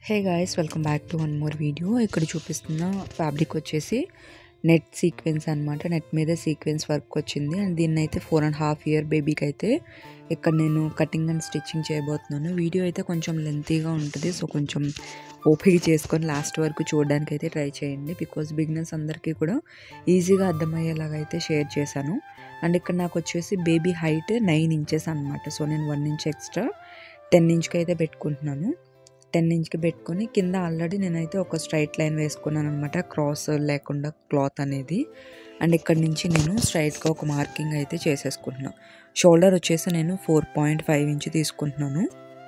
hey guys welcome back to one more video ఇక్కడ చూపిస్తున్న fabric వచ్చేసి నెట్ సీక్వెన్స్ అనమాట నెట్ మీద సీక్వెన్స్ వర్క్ వచ్చింది అండ్ దీన్ని అయితే ఫోర్ అండ్ హాఫ్ ఇయర్ బేబీకి అయితే ఇక్కడ నేను కటింగ్ అండ్ స్టిచ్చింగ్ చేయబోతున్నాను వీడియో అయితే కొంచెం లెంతీగా ఉంటుంది సో కొంచెం ఓపిక చేసుకొని లాస్ట్ వరకు చూడడానికి అయితే ట్రై చేయండి బికాజ్ బిగినర్స్ అందరికీ కూడా ఈజీగా అర్థమయ్యేలాగా అయితే షేర్ చేశాను అండ్ ఇక్కడ నాకు వచ్చేసి బేబీ హైట్ నైన్ ఇంచెస్ అనమాట సో నేను వన్ ఇంచ్ ఎక్స్ట్రా టెన్ ఇంచ్కి అయితే పెట్టుకుంటున్నాను టెన్ ఇంచ్కి పెట్టుకొని కింద ఆల్రెడీ నేనైతే ఒక స్ట్రైట్ లైన్ వేసుకున్నాను అనమాట క్రాస్ లేకుండా క్లాత్ అనేది అండ్ ఇక్కడ నుంచి నేను స్ట్రైట్గా ఒక మార్కింగ్ అయితే చేసేసుకుంటున్నాను షోల్డర్ వచ్చేసి నేను ఫోర్ పాయింట్ ఫైవ్ ఇంచ్ తీసుకుంటున్నాను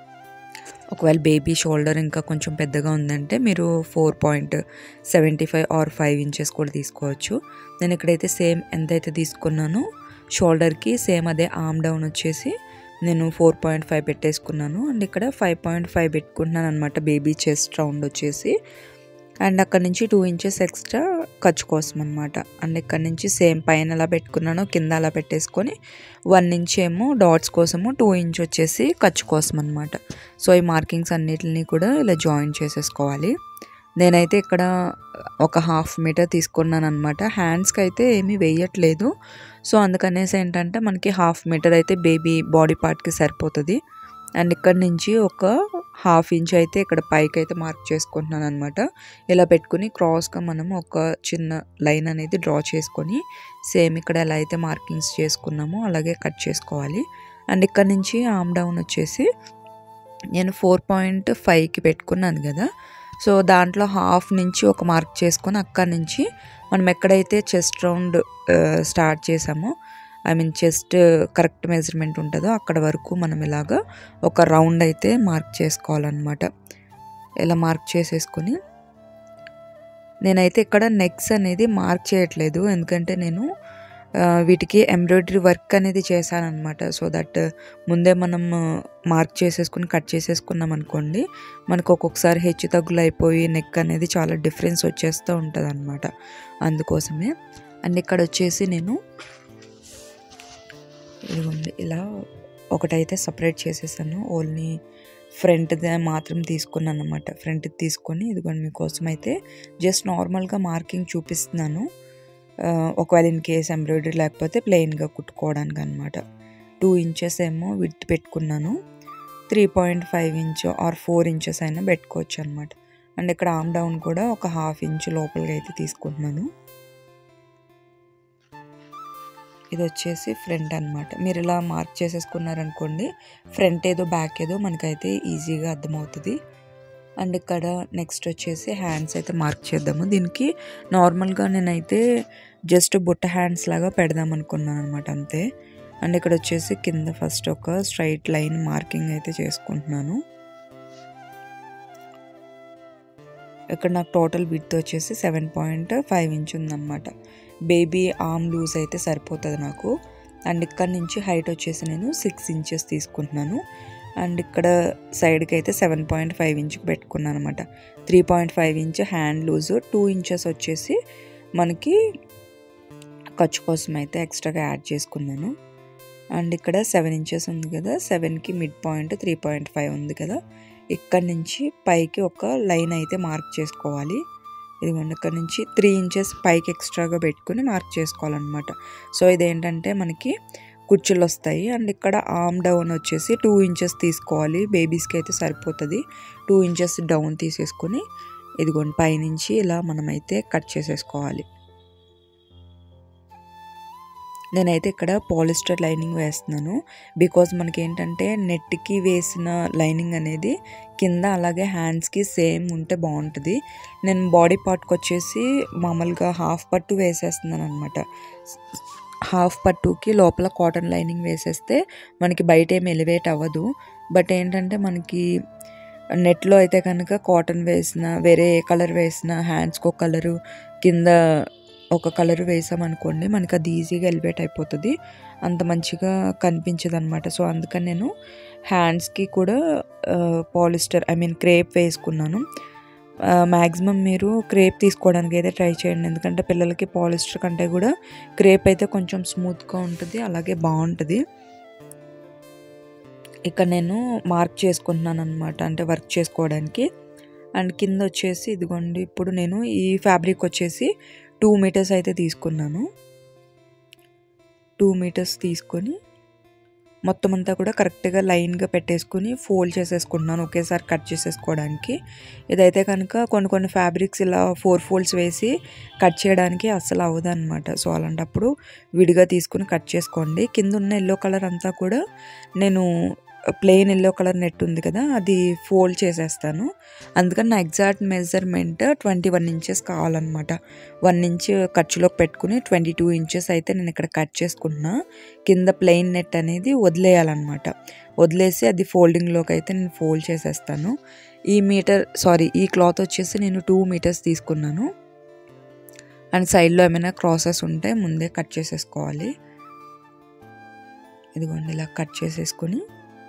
ఒకవేళ బేబీ షోల్డర్ ఇంకా కొంచెం పెద్దగా ఉందంటే మీరు four point seventy five or five inches కూడా తీసుకోవచ్చు నేను ఇక్కడైతే సేమ్ ఎంతైతే తీసుకున్నానో షోల్డర్కి సేమ్ అదే ఆమ్ డౌన్ వచ్చేసి నేను ఫోర్ పాయింట్ ఫైవ్ పెట్టేసుకున్నాను అండ్ ఇక్కడ ఫైవ్ పాయింట్ ఫైవ్ పెట్టుకుంటున్నాను అనమాట బేబీ చెస్ట్ రౌండ్ వచ్చేసి అండ్ అక్కడ నుంచి టూ ఇంచెస్ ఎక్స్ట్రా ఖర్చు కోసం అనమాట అండ్ ఇక్కడ నుంచి సేమ్ పైన ఎలా పెట్టుకున్నానో కింద అలా పెట్టేసుకొని వన్ ఇంచ్ ఏమో డాట్స్ కోసము టూ ఇంచ్ వచ్చేసి ఖర్చు కోసం అనమాట సో ఈ మార్కింగ్స్ అన్నిటిని కూడా ఇలా జాయిన్ చేసేసుకోవాలి నేనైతే ఇక్కడ ఒక హాఫ్ మీటర్ తీసుకున్నాను అనమాట హ్యాండ్స్కి అయితే ఏమీ వేయట్లేదు సో అందుకనేసి ఏంటంటే మనకి హాఫ్ మీటర్ అయితే బేబీ బాడీ పార్ట్కి సరిపోతుంది అండ్ ఇక్కడ నుంచి ఒక హాఫ్ ఇంచ్ అయితే ఇక్కడ పైకి అయితే మార్క్ చేసుకుంటున్నాను అనమాట ఇలా పెట్టుకుని క్రాస్గా మనం ఒక చిన్న లైన్ అనేది డ్రా చేసుకొని సేమ్ ఇక్కడ ఎలా అయితే మార్కింగ్స్ చేసుకున్నామో అలాగే కట్ చేసుకోవాలి అండ్ ఇక్కడ నుంచి ఆమ్ డౌన్ వచ్చేసి నేను ఫోర్ పాయింట్ ఫైవ్కి పెట్టుకున్నాను కదా సో దాంట్లో హాఫ్ నుంచి ఒక మార్క్ చేసుకొని అక్కడి నుంచి మనం ఎక్కడైతే చెస్ట్ రౌండ్ స్టార్ట్ చేసామో I mean chest correct measurement ఉంటుందో అక్కడ వరకు మనం ఇలాగా ఒక రౌండ్ అయితే మార్క్ చేసుకోవాలన్నమాట ఇలా మార్క్ చేసేసుకొని నేనైతే ఇక్కడ నెక్స్ అనేది మార్క్ చేయట్లేదు ఎందుకంటే నేను వీటికి ఎంబ్రాయిడరీ వర్క్ అనేది చేశానమాట సో దట్ ముందే మనం మార్క్ చేసేసుకుని కట్ చేసేసుకున్నాం అనుకోండి మనకు ఒక్కొక్కసారి హెచ్చు తగ్గులు అయిపోయి నెక్ అనేది చాలా డిఫరెన్స్ వచ్చేస్తూ ఉంటుంది అనమాట అందుకోసమే అండ్ ఇక్కడ వచ్చేసి నేను ఇదిగోండి ఇలా ఒకటైతే సపరేట్ చేసేసాను ఓన్లీ ఫ్రంట్ది మాత్రం తీసుకున్నాను అనమాట ఫ్రంట్ తీసుకొని ఇదిగోండి మీకోసం అయితే జస్ట్ నార్మల్గా మార్కింగ్ చూపిస్తున్నాను ఒకవేళ ఇన్ కేస్ ఎంబ్రాయిడరీ లేకపోతే ప్లెయిన్గా కుట్టుకోవడానికి అనమాట టూ ఇంచెస్ ఏమో విత్ పెట్టుకున్నాను three point five inch or four inches అయినా పెట్టుకోవచ్చు అనమాట అండ్ ఇక్కడ ఆమ్ డౌన్ కూడా ఒక హాఫ్ ఇంచ్ లోపలికి అయితే తీసుకుంటున్నాను ఇది వచ్చేసి ఫ్రంట్ అనమాట మీరు ఇలా మార్క్ చేసేసుకున్నారనుకోండి ఫ్రంట్ ఏదో బ్యాక్ ఏదో మనకైతే ఈజీగా అర్థమవుతుంది అండ్ ఇక్కడ నెక్స్ట్ వచ్చేసి హ్యాండ్స్ అయితే మార్క్ చేద్దాము దీనికి నార్మల్గా నేనైతే జస్ట్ బుట్ట హ్యాండ్స్ లాగా పెడదాం అనుకున్నాను అనమాట అంతే అండ్ ఇక్కడ వచ్చేసి కింద ఫస్ట్ ఒక స్ట్రైట్ లైన్ మార్కింగ్ అయితే చేసుకుంటున్నాను ఇక్కడ నాకు టోటల్ విత్ వచ్చేసి సెవెన్ పాయింట్ ఫైవ్ ఇంచ్ ఉందన్నమాట బేబీ ఆర్మ్ లూజ్ అయితే సరిపోతుంది నాకు అండ్ ఇక్కడ నుంచి హైట్ వచ్చేసి నేను సిక్స్ ఇంచెస్ తీసుకుంటున్నాను అండ్ ఇక్కడ సైడ్కి అయితే సెవెన్ పాయింట్ ఫైవ్ ఇంచ్కి పెట్టుకున్నాను అనమాట three point five inch hand loose two inches వచ్చేసి మనకి ఖర్చు కోసం అయితే ఎక్స్ట్రాగా యాడ్ చేసుకున్నాను అండ్ ఇక్కడ సెవెన్ ఇంచెస్ ఉంది కదా సెవెన్కి mid point three point five ఉంది కదా ఇక్కడ నుంచి పైకి ఒక లైన్ అయితే మార్క్ చేసుకోవాలి ఇదిగోండి ఇక్కడ నుంచి త్రీ ఇంచెస్ పైకి ఎక్స్ట్రాగా పెట్టుకుని మార్క్ చేసుకోవాలన్నమాట సో ఇదేంటంటే మనకి కుర్చీలు వస్తాయి అండ్ ఇక్కడ ఆమ్ డౌన్ వచ్చేసి టూ ఇంచెస్ తీసుకోవాలి బేబీస్కి అయితే సరిపోతుంది టూ ఇంచెస్ డౌన్ తీసేసుకొని ఇదిగోండి పైనుంచి ఇలా మనమైతే కట్ చేసేసుకోవాలి నేనైతే ఇక్కడ పాలిస్టర్ లైనింగ్ వేస్తున్నాను బికాజ్ మనకి ఏంటంటే నెట్కి వేసిన లైనింగ్ అనేది కింద అలాగే హ్యాండ్స్కి సేమ్ ఉంటే బాగుంటుంది నేను బాడీ పార్ట్కి వచ్చేసి మామూలుగా హాఫ్ పట్టు వేసేస్తున్నాను అనమాట హాఫ్ పట్టుకి లోపల కాటన్ లైనింగ్ వేసేస్తే మనకి బయట ఏమి ఎలివేట్ అవ్వదు బట్ ఏంటంటే మనకి నెట్లో అయితే కనుక కాటన్ వేసిన వేరే ఏ కలర్ వేసిన హ్యాండ్స్కి ఒక కలరు కింద ఒక కలర్ వేసామనుకోండి మనకి అది ఈజీగా ఎలివేట్ అయిపోతుంది అంత మంచిగా కనిపించదు అనమాట సో అందుకని నేను హ్యాండ్స్కి కూడా పాలిస్టర్ ఐ మీన్ క్రేప్ వేసుకున్నాను మ్యాక్సిమం మీరు క్రేప్ తీసుకోవడానికి అయితే ట్రై చేయండి ఎందుకంటే పిల్లలకి పాలిస్టర్ కంటే కూడా క్రేప్ అయితే కొంచెం స్మూత్గా ఉంటుంది అలాగే బాగుంటుంది ఇక్కడ నేను మార్క్ చేసుకుంటున్నాను అనమాట అంటే వర్క్ చేసుకోవడానికి అండ్ కింద వచ్చేసి ఇదిగోండి ఇప్పుడు నేను ఈ ఫ్యాబ్రిక్ వచ్చేసి టూ మీటర్స్ అయితే తీసుకున్నాను టూ మీటర్స్ తీసుకొని మొత్తం అంతా కూడా కరెక్ట్గా లైన్గా పెట్టేసుకుని ఫోల్డ్ చేసేసుకుంటున్నాను ఒకేసారి కట్ చేసేసుకోవడానికి ఇదైతే కనుక కొన్ని కొన్ని ఫ్యాబ్రిక్స్ ఇలా ఫోర్ ఫోల్డ్స్ వేసి కట్ చేయడానికి అస్సలు అవ్వదు అనమాట సో అలాంటప్పుడు విడిగా తీసుకుని కట్ చేసుకోండి కింద ఉన్న ఎల్లో కలర్ అంతా కూడా నేను ప్లెయిన్ ఎల్లో కలర్ నెట్ ఉంది కదా అది ఫోల్డ్ చేసేస్తాను అందుకని నా exact measurement twenty one inches కావాలన్నమాట వన్ ఇంచ్ ఖర్చులోకి పెట్టుకుని ట్వంటీ టూ ఇంచెస్ అయితే నేను ఇక్కడ కట్ చేసుకుంటున్నా కింద ప్లెయిన్ నెట్ అనేది వదిలేయాలన్నమాట వదిలేసి అది ఫోల్డింగ్లోకి అయితే నేను ఫోల్డ్ చేసేస్తాను ఈ మీటర్ సారీ ఈ క్లాత్ వచ్చేసి నేను టూ మీటర్స్ తీసుకున్నాను అండ్ సైడ్లో ఏమైనా క్రాసెస్ ఉంటే ముందే కట్ చేసేసుకోవాలి ఇదిగోండి ఇలా కట్ చేసేసుకొని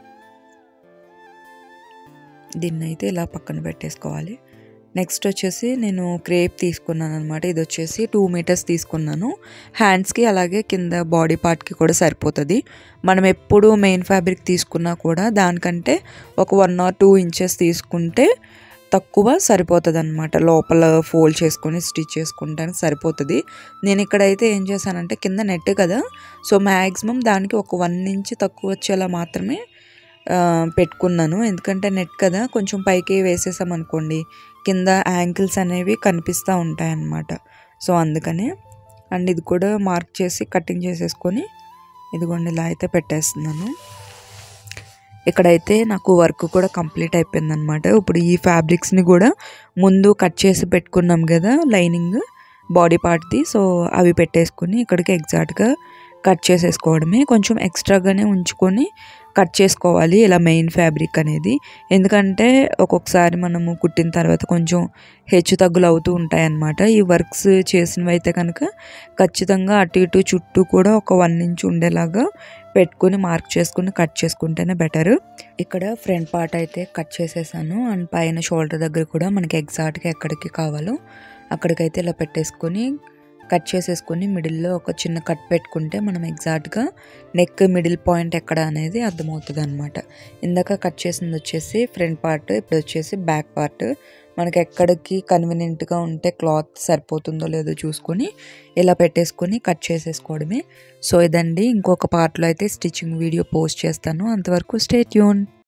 దీన్ని అయితే ఇలా పక్కన పెట్టేసుకోవాలి నెక్స్ట్ వచ్చేసి నేను క్రేప్ తీసుకున్నాను అనమాట ఇది వచ్చేసి టూ మీటర్స్ తీసుకున్నాను హ్యాండ్స్కి అలాగే కింద బాడీ పార్ట్కి కూడా సరిపోతుంది మనం ఎప్పుడు మెయిన్ ఫ్యాబ్రిక్ తీసుకున్నా కూడా దానికంటే ఒక వన్ ఆర్ టూ ఇంచెస్ తీసుకుంటే తక్కువ సరిపోతుంది అనమాట లోపల ఫోల్డ్ చేసుకొని స్టిచ్ చేసుకుంటానికి సరిపోతుంది నేను ఇక్కడైతే ఏం చేశానంటే కింద నెట్ కదా సో మ్యాక్సిమం దానికి ఒక వన్ ఇంచ్ తక్కువ వచ్చేలా మాత్రమే పెట్టుకున్నాను ఎందుకంటే నెట్ కదా కొంచెం పైకి వేసేసాం అనుకోండి కింద యాంకిల్స్ అనేవి కనిపిస్తూ ఉంటాయి అన్నమాట సో అందుకని అండ్ ఇది కూడా మార్క్ చేసి కటింగ్ చేసేసుకొని ఇదిగోండి ఇలా అయితే పెట్టేస్తున్నాను ఇక్కడైతే నాకు వర్క్ కూడా కంప్లీట్ అయిపోయింది అనమాట ఇప్పుడు ఈ ఫ్యాబ్రిక్స్ని కూడా ముందు కట్ చేసి పెట్టుకున్నాం కదా లైనింగ్ బాడీ పార్ట్ది సో అవి పెట్టేసుకొని ఇక్కడికి ఎగ్జాక్ట్గా కట్ చేసేసుకోవడమే కొంచెం ఎక్స్ట్రాగానే ఉంచుకొని కట్ చేసుకోవాలి ఇలా మెయిన్ ఫ్యాబ్రిక్ అనేది ఎందుకంటే ఒక్కొక్కసారి మనము కుట్టిన తర్వాత కొంచెం హెచ్చు తగ్గులు అవుతూ ఉంటాయన్నమాట ఈ వర్క్స్ చేసినవి అయితే కనుక ఖచ్చితంగా అటు ఇటు చుట్టూ కూడా ఒక వన్ ఇంచ్ ఉండేలాగా పెట్టుకుని మార్క్ చేసుకుని కట్ చేసుకుంటేనే బెటర్ ఇక్కడ ఫ్రంట్ పార్ట్ అయితే కట్ చేసేసాను అండ్ పైన షోల్డర్ దగ్గర కూడా మనకి ఎగ్జాక్ట్గా ఎక్కడికి కావాలో అక్కడికైతే ఇలా పెట్టేసుకొని కట్ చేసేసుకొని మిడిల్లో ఒక చిన్న కట్ పెట్టుకుంటే మనం ఎగ్జాక్ట్గా నెక్ మిడిల్ పాయింట్ ఎక్కడ అనేది అర్థమవుతుంది అనమాట ఇందాక కట్ చేసింది వచ్చేసి ఫ్రంట్ పార్ట్ ఇప్పుడు వచ్చేసి బ్యాక్ పార్ట్ మనకి ఎక్కడికి కన్వీనియంట్గా ఉంటే క్లాత్ సరిపోతుందో లేదో చూసుకొని ఇలా పెట్టేసుకొని కట్ చేసేసుకోవడమే సో ఇదండి ఇంకొక పార్ట్లో అయితే స్టిచ్చింగ్ వీడియో పోస్ట్ చేస్తాను అంతవరకు స్టే ట్యూన్